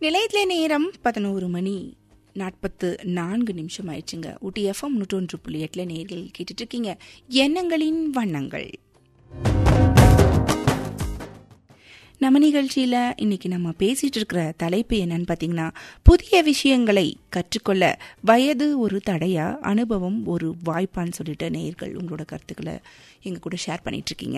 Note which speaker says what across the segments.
Speaker 1: நிலையத்திலே நேரம் பதினோரு மணி நாற்பத்து நான்கு நிமிஷம் ஆயிடுச்சுங்க ஊட்டி எஃப்எம் நூற்றொன்று புள்ளி எட்டுல நேர்கள் கேட்டுட்டு இருக்கீங்க எண்ணங்களின் வண்ணங்கள் நம்ம நிகழ்ச்சியில இன்னைக்கு நம்ம பேசிட்டு இருக்கிற தலைப்பு என்னன்னு பாத்தீங்கன்னா புதிய விஷயங்களை கற்றுக்கொள்ள வயது ஒரு தடையா அனுபவம் ஒரு வாய்ப்பான்னு சொல்லிட்டு நேர்கள் உங்களோட கருத்துக்களை எங்க கூட ஷேர் பண்ணிட்டு இருக்கீங்க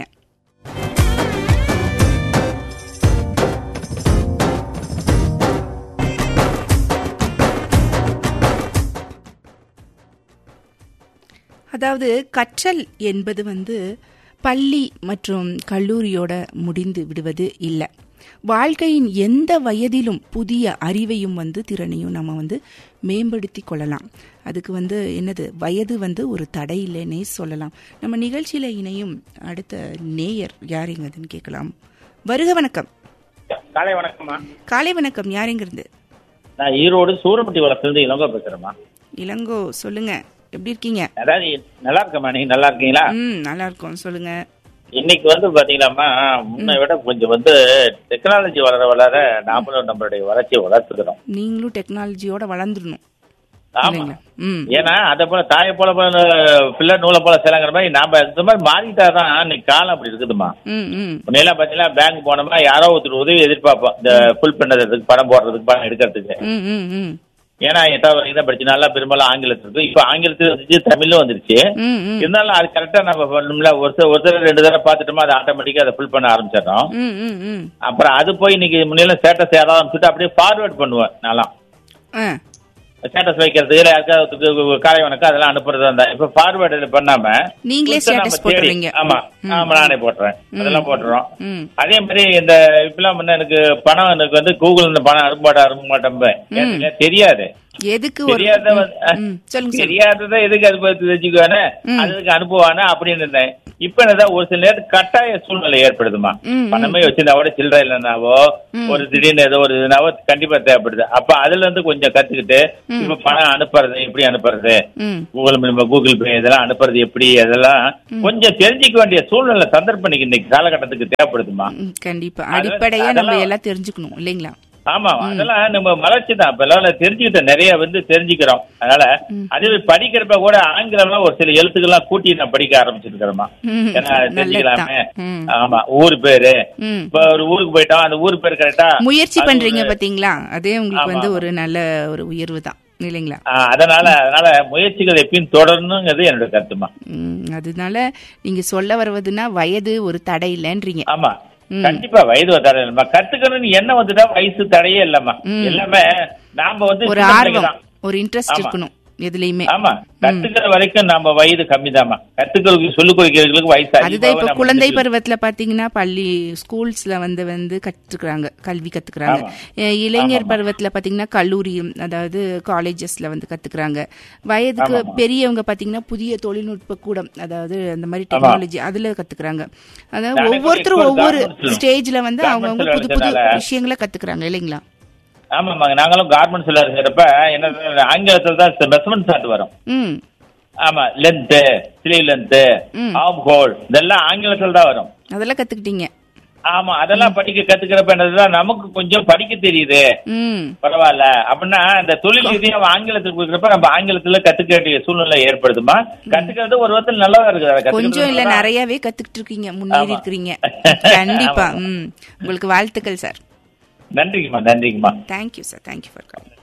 Speaker 1: அதாவது கற்றல் என்பது வந்து பள்ளி மற்றும் கல்லூரியோட முடிந்து விடுவது இல்லை வாழ்க்கையின் எந்த வயதிலும் புதிய அறிவையும் வந்து திறனையும் நம்ம வந்து மேம்படுத்தி கொள்ளலாம் அதுக்கு வந்து என்னது வயது வந்து ஒரு தடை இல்லைன்னே சொல்லலாம் நம்ம நிகழ்ச்சியில இணையும் அடுத்த நேயர் யாருங்கதுன்னு கேட்கலாம் வருக வணக்கம்
Speaker 2: காலை வணக்கம்மா
Speaker 1: காலை வணக்கம் யாருங்கிறது
Speaker 2: நான் ஈரோடு சூரப்பட்டி வளர்த்துலேருந்து இளங்கோ பேசுறேம்மா
Speaker 1: இளங்கோ சொல்லுங்க எப்படி இருக்கீங்க
Speaker 2: அதாவது நல்லா இருக்கம்மா நீங்க நல்லா இருக்கீங்களா
Speaker 1: ம் நல்லா இருக்கோம் சொல்லுங்க
Speaker 2: இன்னைக்கு வந்து பாத்தீங்கன்னாம்மா முன்னை விட கொஞ்சம் வந்து டெக்னாலஜி வளர வளர நாமளும் நம்மளுடைய வளர்ச்சியை வளர்த்துக்கிறோம்
Speaker 1: நீங்களும் டெக்னாலஜியோட வளர்ந்துடணும்
Speaker 2: ஆமா
Speaker 1: இல்லைங்களா ம்
Speaker 2: ஏன்னா அதை போல தாயை போல போல பிள்ளை நூலை போல சிலங்கிற மாதிரி நாம இந்த மாதிரி மாறிட்டாதான் இன்னைக்கு காலம் அப்படி இருக்குதுமா
Speaker 1: ம் ம்
Speaker 2: முன்னையெல்லாம் பாத்தீங்கன்னா பேங்க் போனோம்னா யாரோ ஒருத்தர் உதவி எதிர்பார்ப்போம் இந்த ஃபுல் பண்ணுறதுக்கு பணம் போடுறதுக்கு பணம் எடுக்கிறதுக்கு
Speaker 1: ம் ம் ம்
Speaker 2: ஏன்னா எட்டாவது வரைக்கும் தான் படிச்சு நல்லா பெரும்பாலும் ஆங்கிலத்தில் இருக்கு இப்போ ஆங்கிலத்தில் வந்துச்சு தமிழும் வந்துருச்சு
Speaker 1: ம் ம்
Speaker 2: இருந்தாலும் அது கரெக்டா நம்ம பண்ணணும்ல ஒரு சில ஒரு சில ரெண்டு தடவை பார்த்துட்டோமா அது ஆட்டோமேட்டிக்கா அதை ஃபில் பண்ண ஆரம்பிச்சிடறோம்
Speaker 1: ம் ம் ம்
Speaker 2: அப்புறம் அது போய் இன்னைக்கு முன்னையில ஸ்டேட்டஸ் யாராவது அனுப்பிச்சுட்டு அப்படியே ஃபார்வேர்ட் பண்ணுவேன் நான்லாம்
Speaker 1: ஆ
Speaker 2: ஸ்டேட்டஸ் வைக்கிறது இல்லை யாருக்காவது காலை வணக்கம் அதெல்லாம் அனுப்புறதா இருந்தா இப்ப ஃபார்வேர்டு பண்ணாம
Speaker 1: நீங்களே
Speaker 2: புதுசா நம்ம
Speaker 1: status
Speaker 2: தேடி-
Speaker 1: போட்டுருவீங்க.
Speaker 2: ஆமா
Speaker 1: ம்.
Speaker 2: ஆமா நானே போட்டுறேன் அதெல்லாம் போட்டுறோம்
Speaker 1: ம்
Speaker 2: அதே மாதிரி இந்த இப்பெல்லாம் வந்து எனக்கு பணம் எனக்கு வந்து கூகுள் இந்த பணம் அனுப்ப மாட்டேன் அனுப்ப மாட்டேன் எனக்கு தெரியாது
Speaker 1: எதுக்கு ஒரு
Speaker 2: தெரியாத வந்து-
Speaker 1: ம், ம், சொல்லுங்க சொல்லுங்க
Speaker 2: தெரியாததை எதுக்கு அது பத்தி தெரிஞ்சுக்குவானே
Speaker 1: ம்.
Speaker 2: அதுக்கு அனுப்புவானே அப்படின்னு இருந்தேன் இப்ப என்னதான் ஒரு சில நேரத்துக்கு கட்டாய சூழ்நிலை ஏற்படுதுமா
Speaker 1: ம், ம்.
Speaker 2: பணமே வச்சிருந்தா கூட சில்லறை இல்லைனாவோ
Speaker 1: ம்.
Speaker 2: ஒரு திடீர்னு ஏதோ ஒரு இதுனாவோ கண்டிப்பா தேவைப்படுது அப்ப அதுல இருந்து கொஞ்சம் கத்துக்கிட்டு
Speaker 1: ம்.
Speaker 2: இப்ப பணம் அனுப்புறது எப்படி அனுப்புறது
Speaker 1: ம்
Speaker 2: கூகுள் மூலமா கூகுள் பே இதெல்லாம் அனுப்புறது எப்படி அதெல்லாம் கொஞ்சம் தெரிஞ்சுக்க வேண்டிய சூழ்நிலை சந்தர்ப்பம் இன்னைக்கு இன்னைக்கு காலகட்டத்துக்கு தேவைப்படுதுமா
Speaker 1: ம், கண்டிப்பா
Speaker 2: அதெல்லாம்
Speaker 1: அடிப்படையா நம்ம
Speaker 2: அதெல்லாம்
Speaker 1: எல்லாம் தெரிஞ்சுக்கணும் இல்லைங்களா
Speaker 2: ஆமா அதெல்லாம் நம்ம வளர்ச்சி தான் இப்ப எல்லாம் தெரிஞ்சுக்கிட்ட நிறைய வந்து தெரிஞ்சுக்கிறோம் அதனால அதே மாதிரி படிக்கிறப்ப கூட ஆங்கிலம்லாம் ஒரு சில எழுத்துக்கள்லாம் கூட்டி நான் படிக்க ஆரம்பிச்சிருக்கிறோமா
Speaker 1: ம்,
Speaker 2: ஏன்னா
Speaker 1: நல்லதுதான்.
Speaker 2: தெரிஞ்சுக்கலாமே
Speaker 1: ம்.
Speaker 2: ஆமா ஊர் பேரு
Speaker 1: ம்
Speaker 2: இப்ப ஒரு ஊருக்கு போயிட்டோம் அந்த ஊர் பேர் கரெக்டா
Speaker 1: முயற்சி
Speaker 2: அது
Speaker 1: பண்றீங்க
Speaker 2: ஒரு-
Speaker 1: பாத்தீங்களா அதே உங்களுக்கு
Speaker 2: ஆமா,
Speaker 1: வந்து
Speaker 2: ஆமா.
Speaker 1: ஒரு நல்ல ஒரு உயர்வு தான் இல்லைங்களா
Speaker 2: ஆ, அதனால அதனால முயற்சிகள் எப்பயும் தொடரணுங்கிறது என்னோட கருத்துமா
Speaker 1: ம், அதனால நீங்க சொல்ல வருவதுன்னா வயது ஒரு தடை இல்லைன்றீங்க
Speaker 2: ஆமா
Speaker 1: ம்.
Speaker 2: கண்டிப்பா வயது தடை இல்லம்மா கத்துக்கணும்னு என்ன வந்துட்டா வயசு தடையே இல்லம்மா
Speaker 1: ம்.
Speaker 2: எல்லாமே நாம வந்து
Speaker 1: ஒரு
Speaker 2: சின்ன பிள்ளைங்க
Speaker 1: ஆர்வம்
Speaker 2: தான்.
Speaker 1: ஒரு இன்ட்ரெஸ்ட்
Speaker 2: ஆமா.
Speaker 1: இருக்கணும் எதுலயுமே
Speaker 2: ஆமா கத்துக்கிற வரைக்கும் நம்ம வயது கம்மிதாம்மா கத்துக்கிறதுக்கு சொல்லிக் கொடுக்கிறதுக்கு வயசு
Speaker 1: அதுதான்
Speaker 2: அதிகமாவே
Speaker 1: இப்ப
Speaker 2: நம்ம
Speaker 1: குழந்தை
Speaker 2: வந்து-
Speaker 1: பருவத்துல பாத்தீங்கன்னா பள்ளி ஸ்கூல்ஸ்ல வந்து வந்து கத்துக்கிறாங்க கல்வி கத்துக்கிறாங்க
Speaker 2: ஆமா.
Speaker 1: அஹ் இளைஞர்
Speaker 2: ஆமாமா.
Speaker 1: பருவத்துல பாத்தீங்கன்னா கல்லூரி அதாவது காலேஜஸ்ல வந்து கத்துக்கிறாங்க வயதுக்கு
Speaker 2: ஆமாமா.
Speaker 1: பெரியவங்க பாத்தீங்கன்னா புதிய தொழில்நுட்ப கூடம் அதாவது அந்த மாதிரி
Speaker 2: ஆமா.
Speaker 1: டெக்னாலஜி அதுல கத்துக்கிறாங்க அதாவது
Speaker 2: நானே கூட
Speaker 1: ஒவ்வொருத்தரும்
Speaker 2: இப்போ
Speaker 1: ஒவ்வொரு
Speaker 2: government
Speaker 1: ஸ்டேஜ்ல வந்து
Speaker 2: government
Speaker 1: அவங்கவுங்க
Speaker 2: ல
Speaker 1: புது புது
Speaker 2: இருக்கறனால-
Speaker 1: விஷயங்களை கத்துக்கிறாங்க இல்லைங்களா
Speaker 2: ஆமாம்மாங்க நாங்களும் கார்மெண்ட்ஸ்ல இருக்கிறப்ப என்ன ஆங்கிலத்துல தான் மெஷர்மெண்ட் சார்ட் வரும்
Speaker 1: ம்
Speaker 2: ஆமா லென்த் ஸ்லீவ் லென்த்
Speaker 1: ம்.
Speaker 2: ஆம் ஹோல் இதெல்லாம் ஆங்கிலத்துல தான் வரும்
Speaker 1: அதெல்லாம் கத்துக்கிட்டீங்க
Speaker 2: ஆமா அதெல்லாம் படிக்க கத்துக்கிறப்ப என்னதுதான் நமக்கு கொஞ்சம் படிக்க தெரியுது
Speaker 1: ம்
Speaker 2: பரவாயில்ல அப்படின்னா இந்த தொழில் ரீதியா ஆங்கிலத்துக்கு கொடுக்குறப்ப நம்ம ஆங்கிலத்துல கத்துக்க வேண்டிய சூழ்நிலை ஏற்படுதுமா கத்துக்கிறது ஒரு விதத்தில் நல்லதா இருக்குது அதை
Speaker 1: கொஞ்சம் இல்ல
Speaker 2: கத்துக்கிறது
Speaker 1: நிறையவே கத்துக்கிட்டு இருக்கீங்க முன்னேறி
Speaker 2: ஆமா.
Speaker 1: இருக்கிறீங்க கண்டிப்பா
Speaker 2: ஆமா.
Speaker 1: ம் உங்களுக்கு வாழ்த்துக்கள் சார்
Speaker 2: நன்றிங்கம்மா நன்றிங்கம்மா
Speaker 1: thank you sir thank you for call